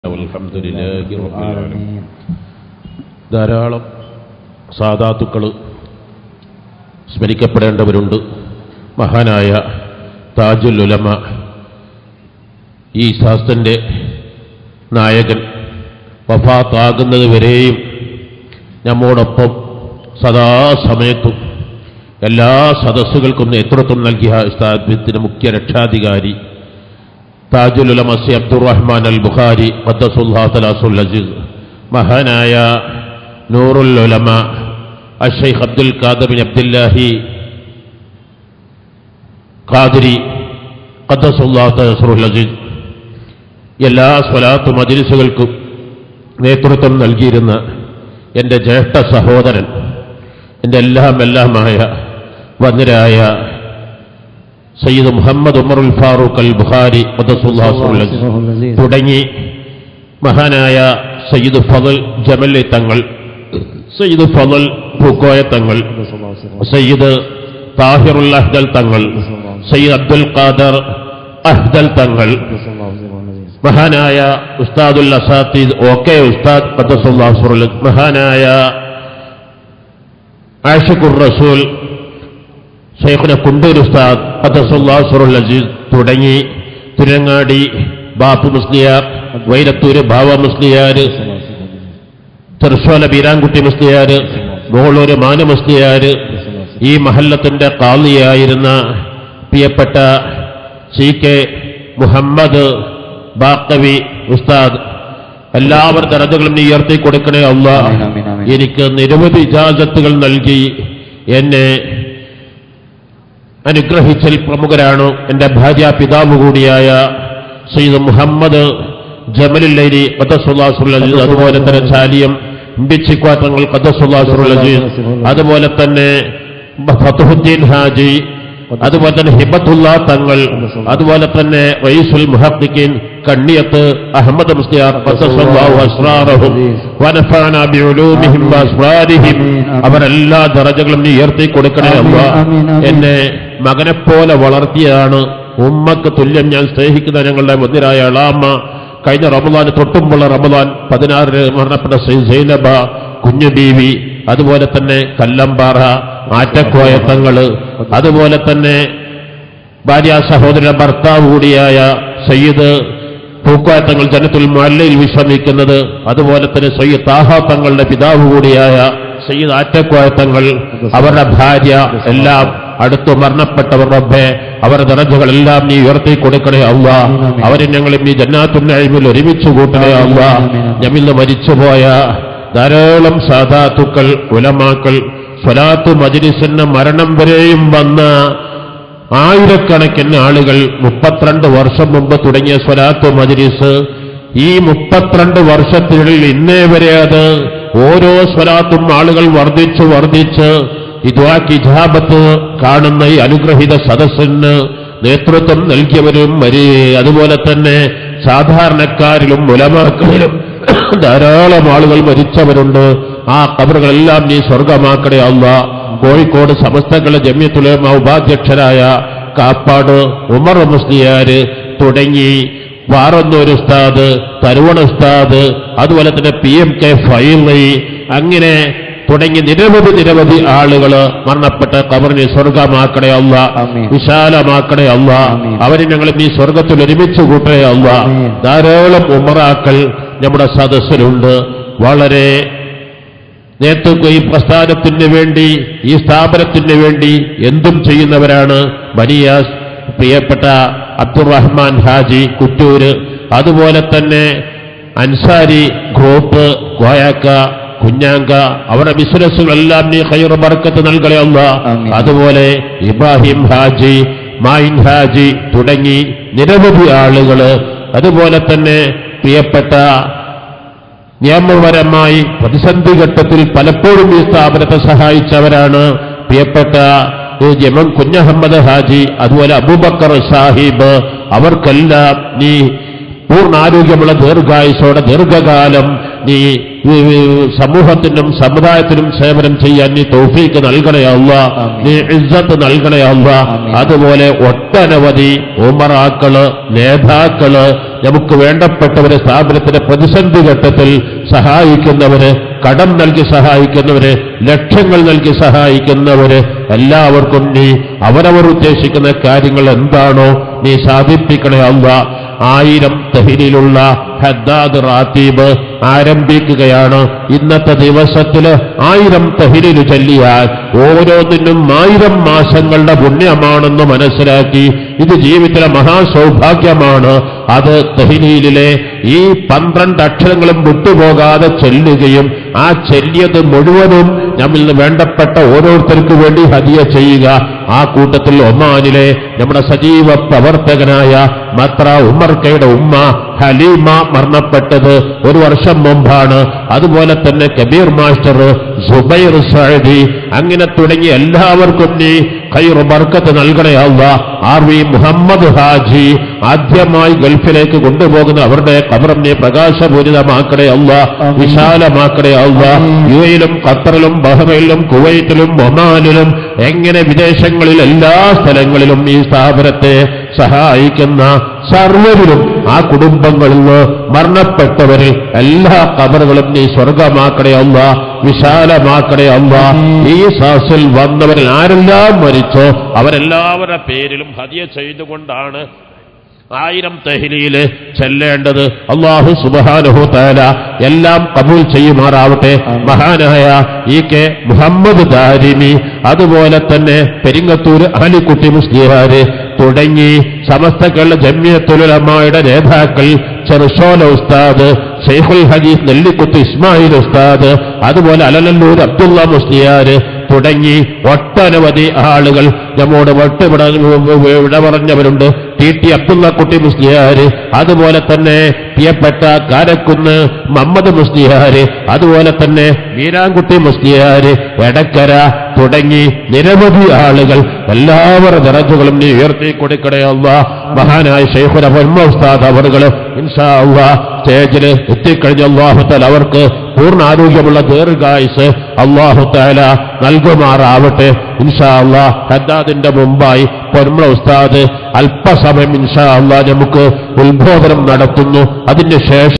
والحمد لله رب العالمين ധാരാളം സാധാത്തുക്കൾ സ്മരിക്കപ്പെടേണ്ടവരുണ്ട് മഹാനായ താജുൽ ഉലമ ഈ ശാസ്ത്രൻ്റെ നായകൻ വഫാത്താകുന്നത് വരെയും നമ്മോടൊപ്പം സദാസമയത്തും എല്ലാ സദസ്സുകൾക്കും നേതൃത്വം നൽകിയ സ്ഥാപനത്തിന് മുഖ്യ രക്ഷാധികാരി താജുൽ ഉലമസി അബ്ദുറഹ്മാൻ അൽ ബുഖാരി ഖദ്ദസുല്ലാഹുൽ അസീസ് മഹാനായ നൂറുൽ ഉലമ അഷൈഖ് അബ്ദുൽ ഖാദർ ബിൻ അബ്ദുല്ലാഹി ഖാദിരി ഖദ്ദസുല്ലാഹുൽ അസീസ് എല്ലാ സ്വലാത്ത് മജിലിസുകൾക്കും നേതൃത്വം നൽകിയിരുന്ന എൻ്റെ ജ്യേഷ്ഠ സഹോദരൻ എൻ്റെ എല്ലാം എല്ലാമായ വന്ദ്യരായ സയ്യിദ് മുഹമ്മദ് ഉമറുൽ ഫാറൂഖ് അൽ ബുഖാരി ഖദ്ദസുല്ലാഹുൽ അസീസ് തുടങ്ങി മഹാനായ സയ്യിദ് ഫضൽ ജമലി തങ്ങൾ സയ്യിദ് ഫضൽ പൂക്കോയ തങ്ങൾ സയ്യിദ് താഹിറുൽ അഹ്ദൽ തങ്ങൾ സയ്യിദ് അബ്ദുൽ ഖാദർ അഹ്ദൽ തങ്ങൾ മഹാനായ ഉസ്താദുൽ അസാത്തീദ് ഓക്കെ ഉസ്താദ് ഖദ്ദസുല്ലാഹുൽ മഹാനായ ആഷിഖുർ റസൂൽ ഷെയ്ഖുന കുണ്ടൂർ ഉസ്താദ് ഖദ്ദസുല്ലാഹുൽ അസീസ് തുടങ്ങി തിരങ്ങാടി ബാപ്പു മുസ്ലിയാർ വൈരത്തൂര് ബാവ മുസ്ലിയാർ തെർശോല ബീരാൻകുട്ടി മുസ്ലിയാർ മോളൂര് മാന മുസ്ലിയാർ ഈ മഹല്ലത്തിന്റെ കാളിയായിരുന്ന പ്രിയപ്പെട്ട സി കെ മുഹമ്മദ് ബാക്കവി ഉസ്താദ് എല്ലാവരും ദരജകളും നീ ഉയർത്തി കൊടുക്കണേ അല്ല ആമീൻ, ആമീൻ, ആമീൻ. എനിക്ക് നിരവധി ഇജാസത്തുകൾ നൽകി എന്നെ അനുഗ്രഹിച്ചൽ പ്രമുഖരാണ് എൻ്റെ ഭാര്യ പിതാവ് കൂടിയായ സയ്യിദ് മുഹമ്മദ് ജമലുല്ലൈരി ഖദ്ദസുല്ലാസുൽ അസീസ് അതുപോലെ തന്നെ ചാലിയം ബിച്ചിക്വാത്തങ്ങൾ ഖദ്ദസുല്ലാസുൽ അസീസ് അതുപോലെ തന്നെ ഫത്തുഹുദ്ദീൻ ഹാജി അതുപോലെ തന്നെ ഹിബത്തുള്ള തങ്ങൾ അതുപോലെ തന്നെ റയീസുൽ മുഹദ്ദിഖീൻ കണ്ണിയത്ത് അഹമ്മദ് മുസ്ലിയാർ ഖദ്ദസല്ലാഹു അസ്റാറഹും വനഫഅന ബിഉലൂമിഹിം വഅസ്റാരിഹിം അവരെല്ലാ ദറജകളും നീ ഉയർത്തി കൊടുക്കണേ അല്ലാ ആമീൻ, ആമീൻ. എന്നെ മകനെ പോലെ വളർത്തിയതാണ് ഉമ്മക്ക് തുല്യം ഞാൻ സ്നേഹിക്കുന്ന ഞങ്ങളുടെ മുന്നിരായ അളാമ്മ കഴിഞ്ഞ റമദാന് തൊട്ടുമുള്ള റമദാൻ പതിനാറിന് മരണപ്പെട്ട ശ്രീ സൈനബ കുഞ്ഞു ബീവി അതുപോലെ തന്നെ കല്ലമ്പാറ ആറ്റക്കോയത്തങ്ങള് അതുപോലെ തന്നെ ഭാര്യ സഹോദര ഭർത്താവ് കൂടിയായ സയ്യിദ് പൂക്കോയത്തങ്ങൾ ജനത്തുൽ മല്ലയിൽ വിശ്രമിക്കുന്നത് അതുപോലെ തന്നെ സയ്യിദ് താഹ തങ്ങളുടെ പിതാവ് കൂടിയായ സയ്യിദ് ആറ്റക്കോയത്തങ്ങൾ അവരുടെ ഭാര്യ എല്ലാം അടുത്ത് മരണപ്പെട്ടവർ റബ്ബെ അവരുടെ ദറജകളെല്ലാം നീ ഉയർത്തി കൊടുക്കണേ അല്ല അവരെ ഞങ്ങൾ ഈ ജന്നാത്തുന്നഴിമിൽ ഒരുമിച്ച് കൂട്ടണേ അല്ല ഞമിന്ന് മരിച്ചുപോയ ധാരാളം സാധാത്തുക്കൾ ഉലമാക്കൾ സ്വലാത്ത് മജിലിസിന് മരണം വരെയും വന്ന ആയിരക്കണക്കിന് ആളുകൾ മുപ്പത്തിരണ്ട് വർഷം മുമ്പ് തുടങ്ങിയ സ്വലാത്ത് മജ്ലിസ് ഈ മുപ്പത്തിരണ്ട് വർഷത്തിനുള്ളിൽ ഇന്നേ വരെ അത് ഓരോ സ്വലാത്തും ആളുകൾ വർദ്ധിച്ച് വർദ്ധിച്ച് ഇദ്വാക്ക് ഇജാബത്ത് കാണുന്ന ഈ അനുഗ്രഹീത സദസ്സിന് നേതൃത്വം നൽകിയവരും വരെ അതുപോലെ തന്നെ സാധാരണക്കാരിലും മുലമാക്കളിലും ധാരാളം ആളുകൾ മരിച്ചവരുണ്ട് ആ കബറുകളെല്ലാം നീ സ്വർഗമാക്കണേ അല്ല കോഴിക്കോട് സമസ്തകളെ ജമ്യത്തുലമ ഉപാധ്യക്ഷരായ കാപ്പാട് ഉമർ മുസ്ലിയാര് തുടങ്ങി വാറന്നൂർ ഉസ്താദ് തരുവണ ഉസ്താദ് അതുപോലെ തന്നെ പി എം കെ ഫൈലി അങ്ങനെ തുടങ്ങി നിരവധി നിരവധി ആളുകൾ മരണപ്പെട്ട കബറിനെ സ്വർഗമാക്കണേ അല്ല ആമീൻ. വിശാലമാക്കണേ അല്ല ആമീൻ. അവരെ ഞങ്ങൾ ഈ സ്വർഗത്തിൽ ഒരുമിച്ച് കൂട്ടണേ അല്ല ആമീൻ. ധാരാളം ഉമറാക്കൾ നമ്മുടെ സദസ്സിലുണ്ട് വളരെ നേതൃത്വ ഈ പ്രസ്ഥാനത്തിന് വേണ്ടി ഈ സ്ഥാപനത്തിന് വേണ്ടി എന്തും ചെയ്യുന്നവരാണ് ബനിയാസ് പ്രിയപ്പെട്ട അബ്ദുറഹ്മാൻ ഹാജി കുറ്റൂര് അതുപോലെ തന്നെ അൻസാരി ഗ്രൂപ്പ് കോയാക്ക കുഞ്ഞാങ്ക അവരുടെ ബിസിനസ്സുകളെല്ലാം നീ ഹൈർ ബർക്കത്ത് നൽകണേ അല്ല ആമീൻ. അതുപോലെ ഇബ്രാഹിം ഹാജി മായിൻ ഹാജി തുടങ്ങി നിരവധി ആളുകള് അതുപോലെ തന്നെ പ്രിയപ്പെട്ട നിയമപരമായി പ്രതിസന്ധി ഘട്ടത്തിൽ പലപ്പോഴും ഈ സ്ഥാപനത്തെ സഹായിച്ചവരാണ് പ്രിയപ്പെട്ട ഈ ജമം കുഞ്ഞഹമ്മദ് ഹാജി അതുപോലെ അബൂബക്കർ സാഹിബ് അവർക്കെല്ലാം നീ പൂർണ്ണ ആരോഗ്യമുള്ള ദീർഘായുസോടെ ദീർഘകാലം നീ ഈ, ഈ, സമൂഹത്തിനും സമുദായത്തിനും സേവനം ചെയ്യാൻ നീ തൗഫീക്ക് നൽകണേ അല്ല ആമീൻ. നീ ഇസ്സത്ത് നൽകണേ അല്ല ആമീൻ. അതുപോലെ ഒട്ടനവധി ഉമറാക്കള് നേതാക്കള് നമുക്ക് വേണ്ടപ്പെട്ടവരെ സ്ഥാപനത്തിന്റെ പ്രതിസന്ധി ഘട്ടത്തിൽ സഹായിക്കുന്നവര് കടം നൽകി സഹായിക്കുന്നവര് ലക്ഷങ്ങൾ നൽകി സഹായിക്കുന്നവര് എല്ലാവർക്കും നീ അവരവർ ഉദ്ദേശിക്കുന്ന കാര്യങ്ങൾ എന്താണോ നീ സാധിപ്പിക്കണേ അല്ല ആയിരം തഹിലിലുള്ള ഹദ്ദാദ് റാത്തീബ് ആരംഭിക്കുകയാണ് ഇന്നത്തെ ദിവസത്തില് ആയിരം തഹിലില് ചൊല്ലിയാൽ ഓരോന്നിനും ആയിരം മാസങ്ങളുടെ പുണ്യമാണെന്ന് മനസ്സിലാക്കി ഇത് ജീവിതത്തിലെ മഹാസൗഭാഗ്യമാണ് അത് തഹിലീലിലെ ഈ പന്ത്രണ്ട് അക്ഷരങ്ങളും വിട്ടുപോകാതെ ചെല്ലുകയും ആ ചെല്ലിയത് മുഴുവനും നമ്മിൽ നിന്ന് വേണ്ടപ്പെട്ട ഓരോരുത്തർക്ക് വേണ്ടി ഹദിയ ചെയ്യുക ആ കൂട്ടത്തിൽ ഒമാനിലെ നമ്മുടെ സജീവ പ്രവർത്തകനായ മത്ര ഉമ്മർക്കയുടെ ഉമ്മ ഹലീമ മരണപ്പെട്ടത് ഒരു വർഷം മുമ്പാണ് അതുപോലെ തന്നെ കബീർ മാസ്റ്റർ സുബൈർ സഅദി അങ്ങനെ തുടങ്ങി എല്ലാവർക്കും നീ ഖൈറു ബർക്കത്ത് നൽകണേ അല്ല ആർ വി മുഹമ്മദ് ഹാജി ആദ്യമായി ഗൾഫിലേക്ക് കൊണ്ടുപോകുന്ന അവരുടെ കബറും നീ പ്രകാശപൂരിതമാക്കണേ അല്ല വിശാലമാക്കണേ അല്ല യു എയിലും ഖത്തറിലും ബഹ്റൈനിലും കുവൈറ്റിലും ഒമാനിലും എങ്ങനെ വിദേശങ്ങളിൽ എല്ലാ സ്ഥലങ്ങളിലും ഈ സ്ഥാപനത്തെ സഹായിക്കുന്ന സർവരിലും ആ കുടുംബങ്ങളിൽ നിന്ന് മരണപ്പെട്ടവരിൽ എല്ലാ കബറുകളും നീ സ്വർഗമാക്കണേ അല്ല വിശാലമാക്കണേ അല്ല ഈ സാസിൽ വന്നവരിൽ ആരെല്ലാം മരിച്ചോ അവരെല്ലാവരുടെ പേരിലും ഹദിയ ചെയ്തുകൊണ്ടാണ് ആയിരം തെഹിലിയില് ചെല്ലേണ്ടത് അള്ളാഹു സുബാനുഹു താല എല്ലാം കബൂൽ ചെയ്യുമാറാവട്ടെ മഹാനായ ഇ കെ മുഹമ്മദ് ദാരിമി അതുപോലെ തന്നെ പെരിങ്ങത്തൂർ അലിക്കുട്ടി മുസ്ലിഹാര് തുടങ്ങി സമസ്ത കേരള ജമ്യത്തുലമായുടെ നേതാക്കൾ ചെറുഷോല ഉസ്താദ് ഷെയ്ഖുൽ ഹദീസ് നെല്ലിക്കുത്ത് ഇസ്മായിൽ ഉസ്താദ് അതുപോലെ അലനല്ലൂർ അബ്ദുള്ള മുസ്ലിയാര് തുടങ്ങി ഒട്ടനവധി ആളുകൾ നമ്മോട് വട്ടുവിട വിട പറഞ്ഞവരുണ്ട് ടി ടി അബ്ദുള്ള കുട്ടി മുസ്ലിയാര് അതുപോലെ തന്നെ പ്രിയപ്പെട്ട കാരക്കുന്ന് മുഹമ്മദ് മുസ്ലിയാര് അതുപോലെ തന്നെ വീരാൻകുട്ടി മുസ്ലിയാര് എടക്കര തുടങ്ങി നിരവധി ആളുകൾ എല്ലാവരുടെ നിറഞ്ഞുകളും നീ ഉയർത്തി കൊടുക്കണേ അല്ല മഹാനായ ഷെയ്ഖുൽ അബ്ദുൽ ഉസ്താദ് അവറുകൾ ഇൻഷാ അള്ളാ സ്റ്റേജിൽ എത്തിക്കഴിഞ്ഞ അള്ളാഹുത്താൽ അവർക്ക് പൂർണ്ണ ആരോഗ്യമുള്ള ദീർഘായുസ് അള്ളാഹുത്താല നൽകുമാറാവട്ടെ ഇൻഷാ അള്ളാ ഹദ്ദാദിന്റെ മുമ്പായി പൊന്മ ഉസ്താദ് അല്പസമയം ഇൻഷാ അള്ളാ നമുക്ക് ഉത്ബോധനം നടത്തുന്നു അതിന് ശേഷം